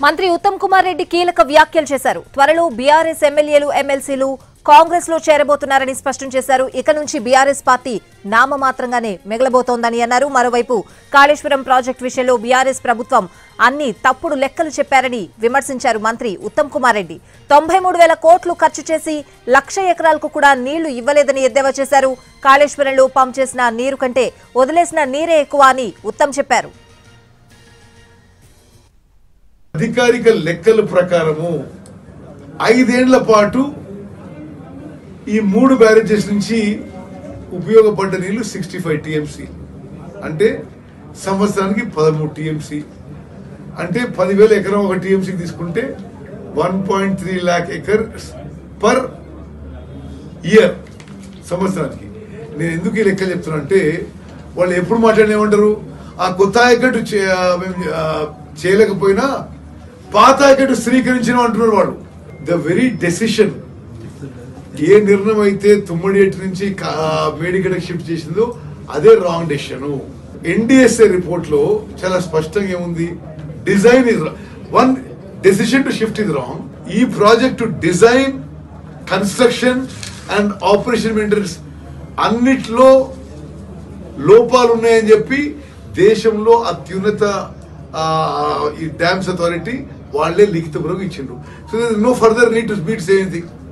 మంత్రి ఉత్తమ్ కుమార్ రెడ్డి కీలక వ్యాఖ్యలు చేశారు త్వరలో బీఆర్ఎస్ ఎమ్మెల్యేలు ఎమ్మెల్సీలు కాంగ్రెస్ లో చేరబోతున్నారని స్పష్టం చేశారు ఇక నుంచి బీఆర్ఎస్ పార్టీ నామమాత్రంగానే మిగలబోతోందని అన్నారు మరోవైపు కాళేశ్వరం ప్రాజెక్టు విషయంలో బీఆర్ఎస్ ప్రభుత్వం అన్ని తప్పుడు లెక్కలు చెప్పారని విమర్శించారు మంత్రి ఉత్తమ్ కుమార్ రెడ్డి తొంభై మూడు వేల కోట్లు ఖర్చు చేసి లక్ష ఎకరాలకు కూడా నీళ్లు ఇవ్వలేదని ఎద్దేవా చేశారు కాళేశ్వరంలో పంప్ చేసిన నీరు కంటే వదిలేసిన నీరే ఎక్కువ అని ఉత్తమ్ చెప్పారు అధికారిక లెక్కల ప్రకారము ఐదేండ్ల పాటు ఈ మూడు బ్యారేజెస్ నుంచి ఉపయోగపడ్డ నీళ్లు సిక్స్టీ ఫైవ్ టీఎంసీ అంటే సంవత్సరానికి పదమూడు టీఎంసీ అంటే పదివేల ఎకరం ఒక టీఎంసీ తీసుకుంటే one point three lakh acre per year సంవత్సరానికి నేను ఎందుకు ఈ లెక్క చెప్తున్నా అంటే వాళ్ళు ఎప్పుడు మాట్లాడేమంటారు ఆ కొత్త ఆయకట్టు చే- ఆ, మేము, ఆ, చేయలేకపోయినా పాత ఆయకట్టు స్వీకరించిన అంటున్నారు వాళ్ళు ద వెరీ డెసిషన్ ఏ నిర్ణయం అయితే తుమ్మడియేటి నుంచి కా- మేడిగడకి షిఫ్ట్ చేసిందో అదే రాంగ్ డెసిషన్ ఎన్డిఎస్ఏ రిపోర్ట్ లో చాలా స్పష్టంగా ఏముంది design is one decision to shift is wrong ఈ project design construction and operation maintenance అన్నిట్లో లోపాలు ఉన్నాయని చెప్పి దేశంలో అత్యున్నత ఆ, ఈ డ్యామ్స్ అథారిటీ వాళ్ళే లిఖితపూర్వకం ఇచ్చిండ్రు so no further need to speed say anything